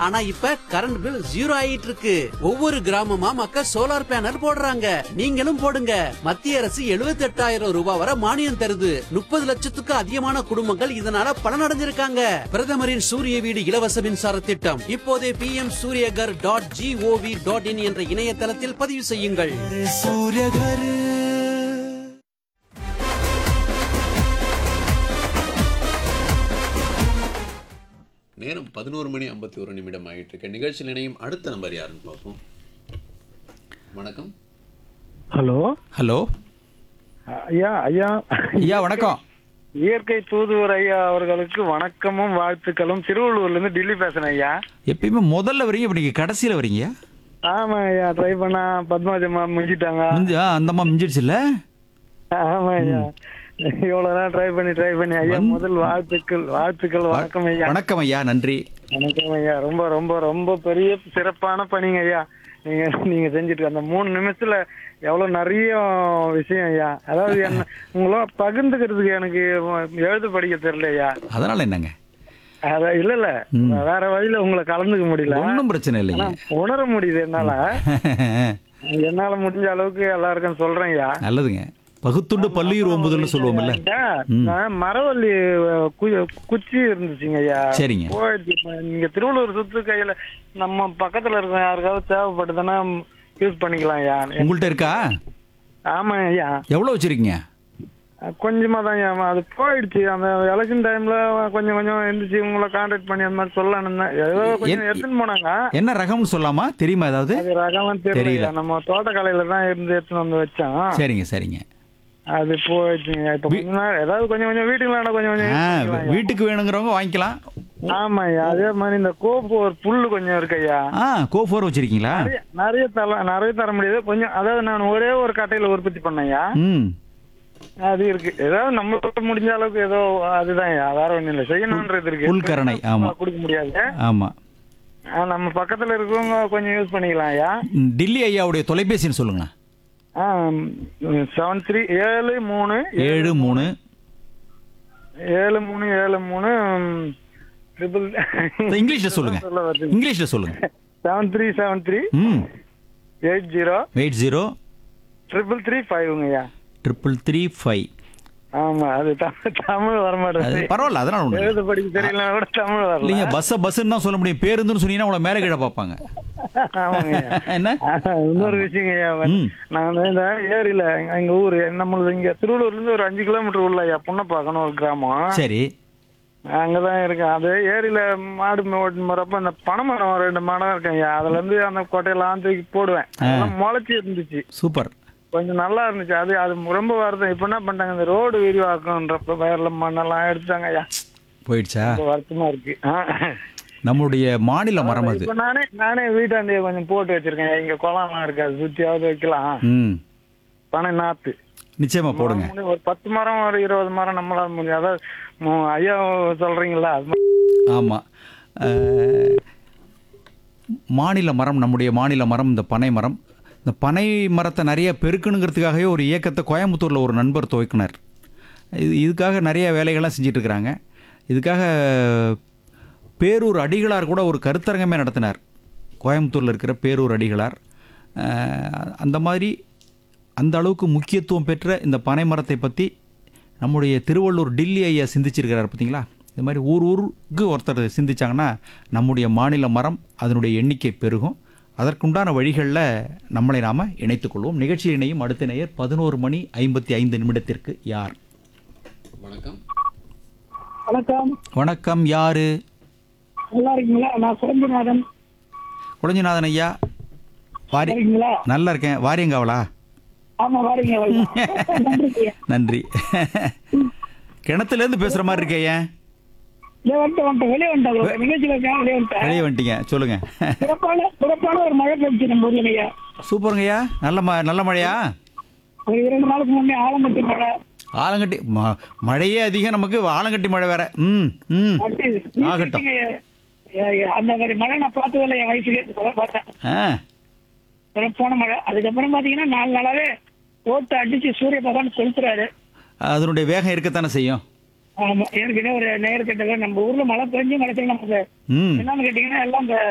ஆனா இப்ப current bill zero ஆயிட்டு இருக்கு ஒவ்வொரு கிராமமா மக்கள் சோலார் பேனல் போடுறாங்க நீங்களும் போடுங்க மத்திய அரசு 78000 ரூபாய் வரை மானியம் தருது முப்பது லட்சத்துக்கு அதிகமான குடும்பங்கள் இதனால பலனடைஞ்சிருக்காங்க பிரதமரின் சூரிய வீடு இலவச மின்சார திட்டம் இப்போதே P M Suryaghar dot GOV dot in என்ற இணையதளத்தில் பதிவு செய்யுங்கள் நேரம் பதினோரு மணி ஐம்பத்தி ஒரு நிமிடம் ஆகிட்டு இருக்கு நிகழ்ச்சியில் இணையும் அடுத்த நம்பர் யாருன்னு பார்ப்போம் வணக்கம் ஹலோ ஹலோ ஐயா ஐயா ஐயா வணக்கம் இயற்கை தூதுவர் ஐயா அவர்களுக்கு வணக்கமும் வாழ்த்துக்களும் திருவள்ளூர்ல இருந்து டெல்லி பேசுறேன் ஐயா எப்பயுமே முதல்ல வரீங்க இப்போ நீங்கள் கடைசியில் வரீங்க ஆமா ஐயா ட்ரை பண்ணா பத்மாஜம்மா முடிஞ்சிட்டாங்க முடிஞ்சு ஆ, அந்த அம்மா மிஞ்சிடுச்சுல்ல ஆமா ஐயா இவ்வளவு நேரம் ட்ரை பண்ணி ட்ரை பண்ணி ஐயா முதல் வாழ்த்துக்கள் வாழ்த்துக்கள் வணக்கம் ஐயா வணக்கம் ஐயா நன்றி வணக்கம் ஐயா ரொம்ப ரொம்ப ரொம்ப பெரிய சிறப்பான பணிங்க ஐயா நீங்க நீங்க செஞ்சுட்டு அந்த மூணு நிமிஷத்துல எவ்வளவு நிறைய விஷயம் ஐயா அதாவது என்ன உங்களோட பகிர்ந்துக்கிறதுக்கு எனக்கு எழுத படிக்க தெரியல ஐயா அதனால என்னங்க அதான் இல்ல இல்ல வேற வழியில உங்களை கலந்துக்க முடியல ஒன்றும் பிரச்சனை இல்லைங்க ஆனா உணர முடியுது என்னால என்னால முடிஞ்ச அளவுக்கு எல்லாருக்கும் சொல்றேன் ஐயா நல்லதுங்க பகுத்துண்டு பல்லுயிர் ஓம்புதல்னு சொல்லுவோம்ல ஐயா, நான் மரவள்ளி அஹ், கு- குச்சி இருந்துச்சுங்க ஐயா சரிங்க. போயிடுச்சு இப்ப நீங்க திருவள்ளூர் சுத்து கையில நம்ம பக்கத்துல இருக்க யாருக்காவது தேவைப்படுதுன்னா யூஸ் பண்ணிக்கலாம் ஐயா உங்கள்கிட்ட இருக்கா ஆமா ஐயா எவ்வளோ வச்சிருக்கீங்க அஹ், கொஞ்சமா தான் ஐயா அது போயிடுச்சு அந்த எலெக்ஷன் டைம்ல கொஞ்சம் கொஞ்சம் இருந்துச்சு உங்களை கான்டாக்ட் பண்ணி அந்த மாதிரி சொல்லணும்னு ஏதோ கொஞ்சம் என்- எடுத்துன்னு போனாங்க என்ன ரகம்னு சொல்லாமா தெரியுமா ஏதாவது அது ரகம்லாம் தெரியல தெரியல. நம்ம தோட்டக்கலையில தான் இருந்து எடுத்துன்னு வந்து வச்சோம் சரிங்க சரிங்க அது போயிடுச்சுங்க இப்ப கொஞ்ச நாள் ஏதாவது கொஞ்சம் கொஞ்சம் வீட்டுக்குள்ள கொஞ்சம் கொஞ்சம் ஆ use பண்ணிக்கலாம் ஐயா. வீட்டுக்கு வேணுங்கிறவங்க வாங்கிக்கலாம் ஆமா ஐயா அதே மாதிரி இந்த கோப்பு ஒரு புல்லு கொஞ்சம் இருக்கு ஐயா ஆ கோ ஃபோர் வச்சிருக்கீங்களா நிறைய நிறைய தர நிறைய தர முடியாது கொஞ்சம் அதாவது நான் ஒரே ஒரு கட்டையில உற்பத்தி பண்ணேன் ஐயா ம் அது இருக்கு ஏதாவது நம்ம முடிஞ்ச அளவுக்கு ஏதோ அதுதான் ஐயா வேற ஒண்ணும் இல்லை செய்யணும்ன்றது இருக்கு புல்கரணை, ஆமா. கொடுக்க முடியாது ஆமாம் ஆ, நம்ம பக்கத்துல இருக்கவங்க கொஞ்சம் யூஸ் பண்ணிக்கலாம் ஐயா டில்லி ஐயாவுடைய தொலைபேசின்னு சொல்லுங்க செவன் த்ரீ ஏழு மூணு ஏழு மூணு ஏழு மூணு ஏழு மூணு ட்ரிபிள் இங்கிலீஷ்ல சொல்லுங்க இங்கிலீஷ்ல சொல்லுங்க seven three seven three hmm eight zero eight zero triple three ஃபைவ்ங்கய்யா ட்ரிபிள் த்ரீ ஃபைவ் ஆமா அது தமிழ் தமிழ் வர அது மாட்டேங்குது பரவாயில்ல அதனால ஒன்று எழுத படிக்க தெரியல கூட தமிழ் வரல இல்லைங்க பஸ்ஸை பஸ்ஸுன்னு தான் சொல்ல முடியும் பேருந்துன்னு சொன்னீங்கன்னா உங்களை மேலே கீழே பார்ப்பாங்க ஆமாங்கய்யா என்ன ஆஹா, இன்னொரு விஷயங்கய்யா ம். நான் வந்து இந்த ஏரியில எங்க- எங்க ஊரு நம்மளது இங்க திருவள்ளூர்ல இருந்து ஒரு அஞ்சு கிலோமீட்டர் உள்ள ஐயா புன்னப்பாக்கணும் ஒரு கிராமம் சரி அங்கதான் இருக்கேன் அது ஏரியில மாடு ஓட்டு போறப்ப அந்த பனைமரம் ரெண்டு மரம் இருக்கேன் ஐயா அதுல இருந்து அந்த கொட்டையெல்லாம் தூக்கி போடுவேன் அதெல்லாம் முளைச்சி இருந்துச்சு சூப்பர் கொஞ்சம் நல்லா இருந்துச்சு அது அது ரொம்ப வருத்தம் இப்ப என்ன பண்ணிட்டாங்க இந்த ரோடு விரிவாக்கம்ன்றப்ப வயர்ல மண்ணெல்லாம் எடுத்தாங்க ஐயா போயிடுச்சா ரொம்ப வருத்தமா இருக்கு ஆ. நம்மளுடைய மாநில மரம் அது இப்ப நானே நானே வீட்டாண்டிய கொஞ்சம் போட்டு வச்சிருக்கேன் இங்க குளம்லாம் இருக்கு அது சுத்தியாவது வைக்கலாம் ம் பனை நாத்து நிச்சயமா போடுங்க முடியும். ஒரு பத்து மரம் ஒரு இருபது மரம் நம்மளால முடியும் அதாவது மு- ஐயா சொல்றீங்களா அது மாதிரி ஆமாம் மாநில மரம் நம்முடைய மாநில மரம் இந்த பனை மரம் இந்த பனை மரத்தை நிறைய பெருக்கணுங்கிறதுக்காகவே ஒரு இயக்கத்தை கோயம்புத்தூரில் ஒரு நண்பர் துவக்கினார் இது இதுக்காக நிறைய வேலைகள்லாம் செஞ்சுட்டு இருக்கிறாங்க இதுக்காக பேரூர் அடிகளார் கூட ஒரு கருத்தரங்கமே நடத்தினார் கோயம்புத்தூரில் இருக்கிற பேரூர் அடிகளார் அஹ், அந்த மாதிரி அந்த அளவுக்கு முக்கியத்துவம் பெற்ற இந்த பனை மரத்தை பற்றி நம்முடைய திருவள்ளூர் டில்லி ஐயா சிந்திச்சிருக்கிறார் பார்த்தீங்களா இது மாதிரி ஊர் ஊருக்கு ஒருத்தர் சிந்திச்சாங்கன்னா நம்முடைய மாநில மரம் அதனுடைய எண்ணிக்கை பெருகும் அதற்குண்டான வழிகளில் நம்மளை நாம் இணைத்துக்கொள்வோம் நிகழ்ச்சியில் இணையும் அடுத்த நேயர் பதினோரு மணி ஐம்பத்தி ஐந்து நிமிடத்திற்கு யார் வணக்கம் வணக்கம் வணக்கம் யாரு நல்லா இருக்கீங்களா நான் சுரம்புநாதன் குழஞ்சிநாதன் ஐயா வாரி இருக்கீங்களா நல்லா இருக்கேன் வாரியங்காவலா ஆமா வாரீங்க வாரீங்க. நன்றி ஐயா. நன்றி கிணத்துலேருந்து பேசுகிற மாதிரி இருக்கே ஏன் இதோ வந்துட்டு வந்துட்டு வெளியே வந்துட்டேன் நிகழ்ச்சியில இருக்கேன் வெளியே வந்துட்டேன் வெளியே வந்துட்டீங்க சொல்லுங்க சிறப்பான சிறப்பான ஒரு மழை பெய்ச்சு நம்ம ஊர்ல ஐயா சூப்பருங்க ஐயா நல்ல ம நல்ல மழையா ஒரு இரண்டு நாளுக்கு முன்னே ஆலம்பட்டி மழை ஆலங்கட்டி ம- மழையே அதிகம் நமக்கு ஆலங்கட்டி மழை வேற ம் ம் அப்படி ஆகட்டும். ஐயா, ஐயா, அந்த மாதிரி மழை நான் பார்த்ததில்லை என் வயசுக்கு இப்பதான் பார்த்தேன் ஆ சிறப்பான மழை அதுக்கப்புறம் பாத்தீங்கன்னா நாலு நாளாவே ஓட்டு அடிச்சு சூரிய பகவான் கொளுத்துறாரு அதனுடைய வேகம் இருக்கத்தானே செய்யும் ஆமா ஏற்கனவே ஒரு நேர் கேட்டது நம்ம ஊர்ல மழை பெஞ்சு மழை நமக்கு ம் என்னன்னு கேட்டீங்கன்னா எல்லாம் இந்த